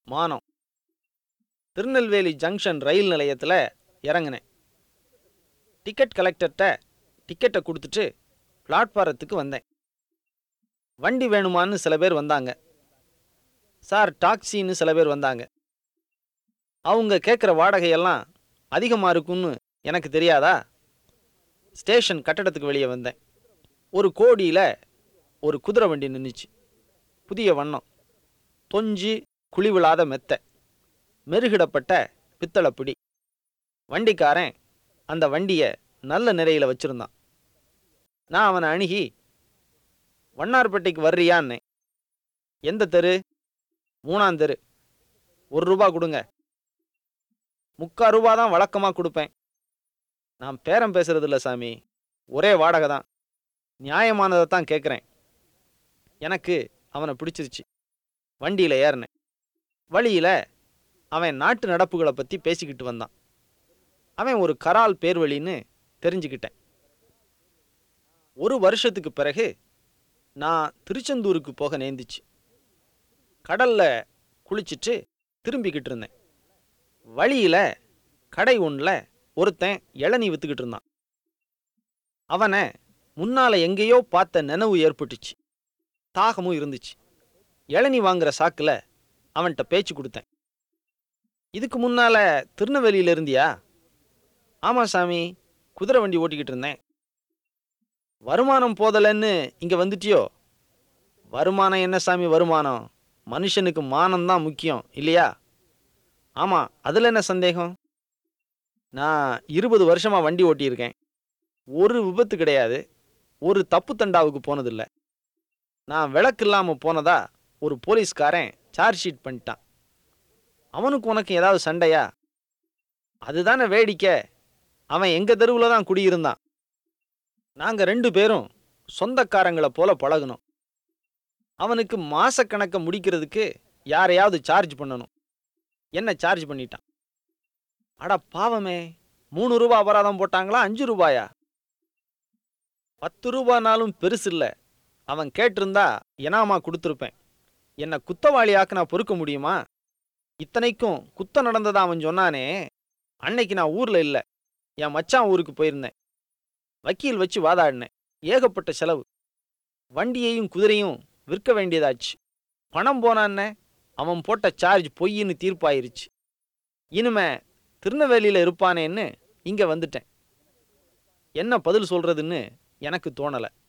மானம் திருநெல்வேலி ஜங்ஷன் ரயில் நிலையத்தில் இறங்கினேன் டிக்கெட் கலெக்டர்கிட்ட டிக்கெட்டை கொடுத்துட்டு பிளாட்பாரத்துக்கு வந்தேன் வண்டி வேணுமான்னு சில பேர் வந்தாங்க சார் டாக்ஸின்னு சில பேர் வந்தாங்க அவங்க கேட்குற வாடகையெல்லாம் அதிகமாக இருக்கும்னு எனக்கு தெரியாதா ஸ்டேஷன் கட்டடத்துக்கு வெளியே வந்தேன் ஒரு கோடியில் ஒரு குதிரை வண்டி நின்றுச்சு புதிய வண்ணம் தொஞ்சி குழி விழாத மெத்தை மெருகிடப்பட்ட பித்தளை பிடி வண்டிக்காரன் அந்த வண்டியை நல்ல நிலையில் வச்சிருந்தான் நான் அவனை அணுகி வண்ணார்பேட்டைக்கு வர்றியான்னே எந்த தெரு மூணாம் தெரு ஒரு ரூபா கொடுங்க முக்கா ரூபா தான் வழக்கமாக கொடுப்பேன் நான் பேரம் பேசுறதில்ல சாமி ஒரே வாடகை தான் நியாயமானதை தான் கேட்குறேன் எனக்கு அவனை பிடிச்சிருச்சு வண்டியில் ஏறினேன் வழியில் அவன் நாட்டு நடப்புகளை பற்றி பேசிக்கிட்டு வந்தான் அவன் ஒரு கரால் பேர்வழின்னு தெரிஞ்சுக்கிட்டேன் ஒரு வருஷத்துக்கு பிறகு நான் திருச்செந்தூருக்கு போக நேர்ந்துச்சு கடல்ல குளிச்சிட்டு திரும்பிக்கிட்டு இருந்தேன் வழியில் கடை ஒன்றில் ஒருத்தன் இளநீ வித்துக்கிட்டு இருந்தான் அவனை முன்னால எங்கேயோ பார்த்த நினைவு ஏற்பட்டுச்சு தாகமும் இருந்துச்சு இளநீ வாங்குற சாக்குல அவன்கிட்ட பேச்சு கொடுத்தேன் இதுக்கு முன்னால திருநெல்வேலியில இருந்தியா ஆமா சாமி குதிரை வண்டி ஓட்டிக்கிட்டு இருந்தேன் வருமானம் போதலைன்னு இங்க வந்துட்டியோ வருமானம் என்ன சாமி வருமானம் மனுஷனுக்கு மானம்தான் முக்கியம் இல்லையா ஆமா அதுல என்ன சந்தேகம் நான் இருபது வருஷமா வண்டி ஓட்டியிருக்கேன் ஒரு விபத்து கிடையாது ஒரு தப்பு தண்டாவுக்கு போனதில்ல நான் விளக்கு இல்லாமல் போனதா ஒரு போலீஸ்காரன் சார்ஜ் ஷீட் பண்ணிட்டான் அவனுக்கு உனக்கு ஏதாவது சண்டையா அதுதானே வேடிக்கை அவன் எங்க தெருவில் தான் குடியிருந்தான் நாங்க ரெண்டு பேரும் சொந்தக்காரங்களை போல பழகுனோம் அவனுக்கு மாசக்கணக்கை முடிக்கிறதுக்கு யாரையாவது சார்ஜ் பண்ணணும் என்ன சார்ஜ் பண்ணிட்டான் அட பாவமே மூணு ரூபா அபராதம் போட்டாங்களா அஞ்சு ரூபாயா பத்து ரூபானாலும் பெருசு இல்ல அவன் கேட்டிருந்தா எனாமா கொடுத்துருப்பேன் என்னை குத்தவாளியாக்கு நான் பொறுக்க முடியுமா இத்தனைக்கும் குத்தம் நடந்ததா அவன் சொன்னானே அன்னைக்கு நான் ஊர்ல இல்ல என் மச்சான் ஊருக்கு போயிருந்தேன் வக்கீல் வச்சு வாதாடினேன் ஏகப்பட்ட செலவு வண்டியையும் குதிரையும் விற்க வேண்டியதாச்சு பணம் போனான்னே அவன் போட்ட சார்ஜ் பொய்ன்னு தீர்ப்பாயிருச்சு இனிமே திருநெல்வேலியில இருப்பானேன்னு இங்க வந்துட்டேன் என்ன பதில் சொல்றதுன்னு எனக்கு தோணல